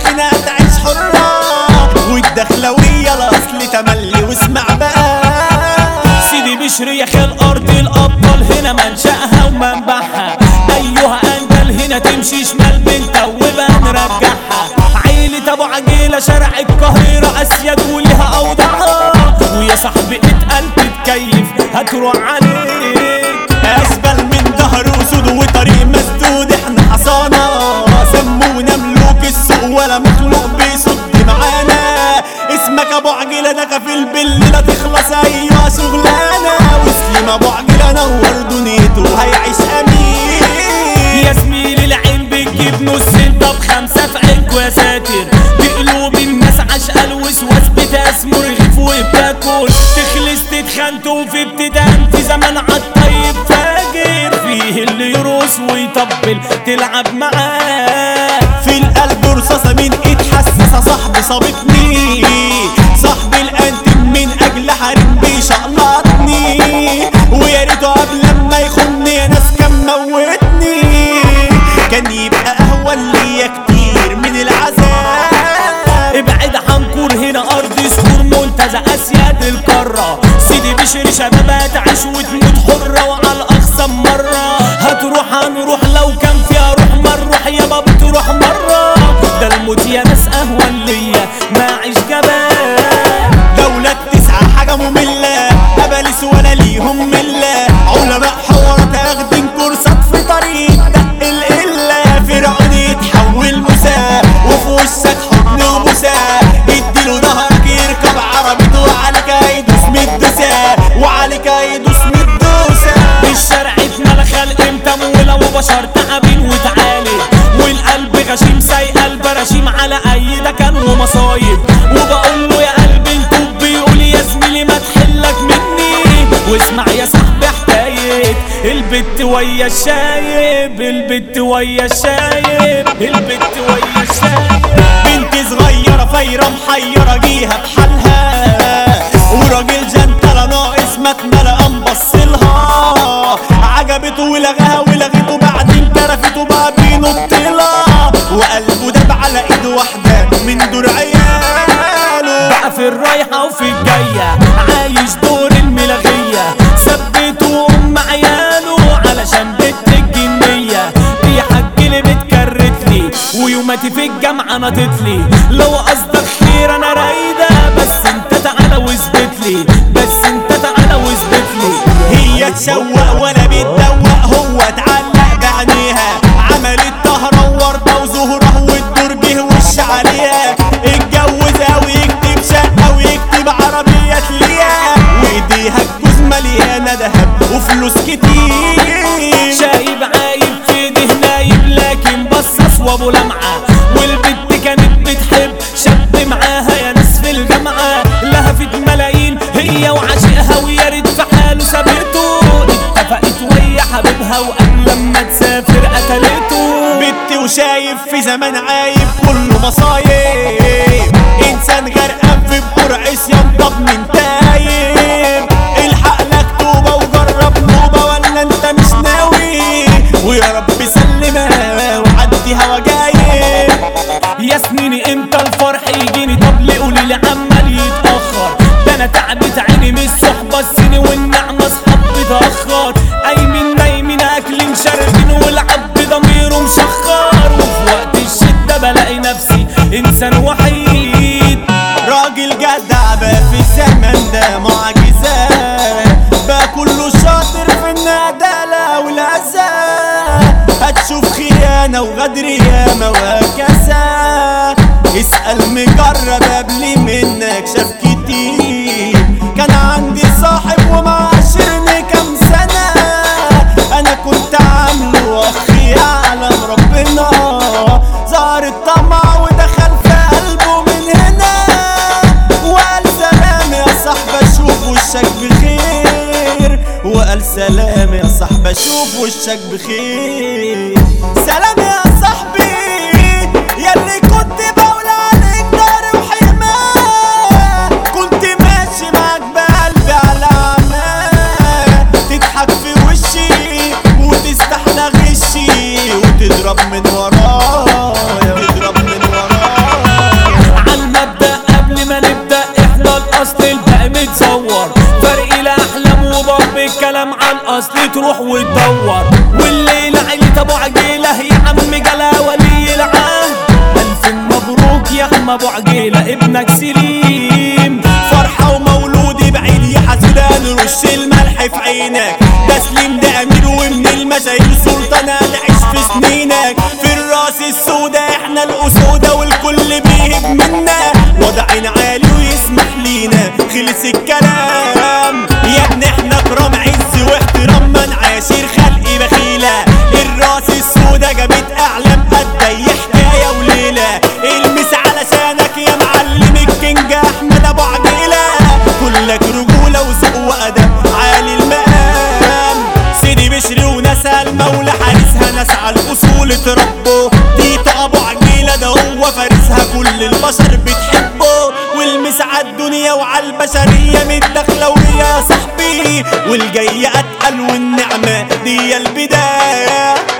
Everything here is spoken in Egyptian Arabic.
خناقة تعيش حرة والدخلوية الأصل تملي واسمع بقى سيدي بشري يا خال ارض الابطال هنا منشأها ومنبعها ايها انجل هنا تمشي شمال بنت وبقى نرجعها عيلة ابو عجيلة شارع القاهرة اسياد وليها اوضاعها ويا صاحبي اتقل تتكيف هتروح عليك أسبل من ظهر وسود وطريق مسدود احنا حصانة سمونا ملوك السوق ولا مخلوق بيصد معانا اسمك ابو عجيلة ده كفيل باللي لا تخلص ايوه شغلانة وسليم ابو عجيلة نور دنيته هيعيش امين يا زميلي العين بتجيب نص انت بخمسة في عينكوا يا ساتر بقلوب الناس عشقة الوسواس بتسمر رغيف وبتاكل تخلص تتخنتوا في ابتدان في زمان عالطيب فاجر فيه اللي يرقص ويطبل تلعب معاه في القلب رصاصة مين اتحسس صاحبي صابتني صاحبي الانتم من اجل حريم بيشقلطني ويا ريته قبل لما يخوني يا ناس كان موتني كان يبقى اهون ليا كتير من العذاب ابعد حنكور هنا ارض صخور منتزه اسياد القاره سيدي بشري شبابها تعيش وتموت حره وعلى الاقصى مره هتروح هنروح لو كان فيها روح ما نروح يابا بتروح مره ده الموت يا ناس اهون ليا ما اعيش جبان دولة تسعة حاجة مملة أبلس ولا ليهم ملة علماء حوارات اخدين كورسات في طريق دق القلة فرعون يتحول موسى وفي وشك حضن وبوسة اديله ظهرك يركب عربيته وعليك هيدوس مدوسة وعليك هيدوس مدوسة الشارع اتملى خلق متمولة وبشر تعبين وتعالي والقلب غشيم سايقة البراشيم على اي دكان ومصايب وبقول له يا قلبي انتوا بيقول يا زميلي ما تحلك مني واسمع يا صاحبي حكاية البت ويا الشايب البت ويا الشايب البت ويا الشايب بنت صغيرة فايرة محيرة جيها بحالها وراجل جنتلة ناقص ما اتملى قام بصلها عجبته ولغاها ولغيته بعدين كرفته بقى بينط لها وقلبه داب على ايد واحدة من دور عياله بقى في الرايحة وفي الجاية عايش دور الملغية ثبته أم عياله علشان بنت الجنية دي حاج اللي بتكرت لي ويوماتي في الجامعة نطت لي لو قصدك خير أنا رايدة بس أنت تعالى واثبت لي بس أنت تعالى واثبت لي هي تشوق ولا بتدوق هو اتعلق بعينيها عملت طهرة ووردة وزهرة والدور جه وش عليها اتجوزها ويكتب شقة ويكتب عربية ليها وايديها الجوز مليانة دهب وفلوس كتير شايب عايب في ايده نايب لكن بصص وابو لمعة والبنت كانت بتحب شاب معاها يا ناس في الجامعة لهفت ملايين هي وعشقها ويا ريت في حاله سابته اتفقت ويا حبيبها وقبل لما تسافر قتلته بت وشايف في زمان عايب كله مصايب انسان غرقان في بحور عصيان طب من تايب الحق لك توبة وجرب نوبة ولا انت مش ناوي ويا رب سلمها وعديها وجايب يا سنيني امتى الفرح يجيني طب ليه قولي لي عمال يتاخر ده انا تعبت عيني من الصحبه السني والنعمه اصحاب بتاخر قايمين نايمين اكلين شاربين والعبد ضميره مشخر وفي وقت الشده بلاقي نفسي انسان وحيد راجل جدع بقى في الزمن ده معجزات بقى كله شاطر في الندالة والأذى هتشوف خيانة وغدر ياما وهكذا اسأل مجرب قبل منك شاف كتير كان عندي صاحب ومعاشرني كام سنة أنا كنت عامله أخ يعلم ربنا ظهر الطمع ودخل في قلبه من هنا وقال سلام يا صاحبي اشوف وشك بخير وقال سلام يا صاحبي اشوف وشك بخير سلام يا صاحبي ياللي كنت بقول عليك دار وحماه كنت ماشي معاك بقلبي على عماه تضحك في وشي وتستحلى غشي وتضرب من ورايا تضرب من ورايا تروح وتدور والليلة عيلة ابو عجيلة يا عم جلا ولي العهد الف مبروك يا عم ابو عجيلة ابنك سليم فرحة ومولودي بعيد يا حسودان رش الملح في عينك تسليم ده امير ومن المشاهير سلطانة نعيش في سنينك في الراس السودة احنا الاسودة والكل بيهب منا وضعنا عالي ويسمح لينا خلص الكلام يا ابني احنا كرام عز واحترام من عاشر خلقي بخيلة الراس السودة جابت اعلام قد اي حكاية وليلة المس علشانك يا معلم الكينج احمد ابو عجيلة كلك رجولة وذوق وادب عالي المقام سيدي بشري ونسى المولى حارسها ناس على الاصول اتربوا تيتو ابو عجيلة ده هو فارسها كل البشر بتحبه والمس على الدنيا وعلى البشرية متداخلة ويا صاحبي والجاي اتقل والنعمة دي البداية